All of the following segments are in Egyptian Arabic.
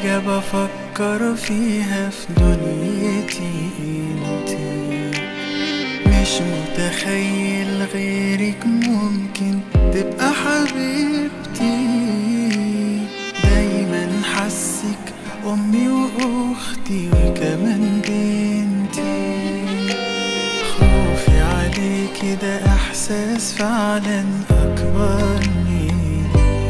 حاجة بفكر فيها في دنيتي انتي مش متخيل غيرك ممكن تبقى حبيبتي دايما حسك أمي وأختي وكمان بنتي خوفي عليكي ده إحساس فعلا أكبر مني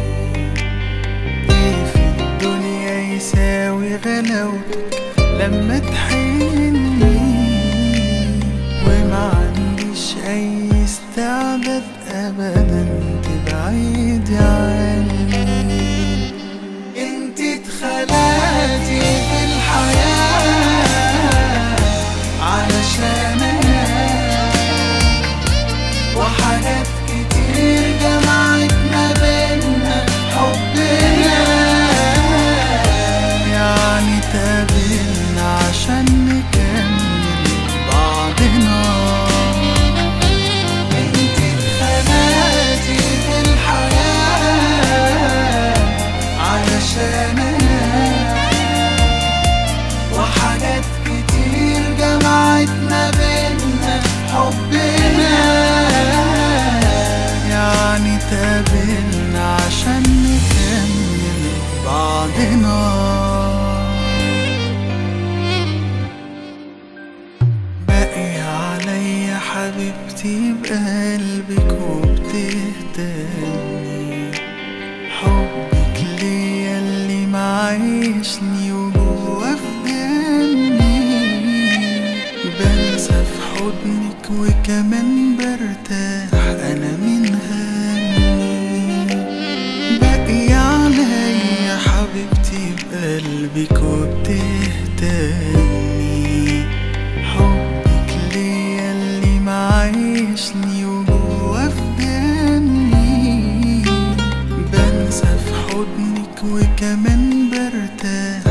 إيه في الدنيا يساوي غلاوتك لما تحني وما عنديش أي استعداد أبدا تبعيدي عني انت اتخلقتي في الحياة علشان انا وحاجات كتير جمعت ما بينا حبنا يعني تقابلنا عشان نكمل بعضنا انت اتخلقتي في الحياة علشان انا وحاجات كتير جمعت ما بينا حبنا يعني تقابلنا عشان نكمل بعضنا باقي عليا حبيبتي بقلبك وبتهتمي حبك ليا اللي معيشني وجوا في دمي بنسى في حضنك وكمان برتاح انا من همي باقي عليا حبيبتي بقلبك وبتهتمي حبك ليا اللي معيشني وجوا في دمي بنسى في حضنك وكمان برتاح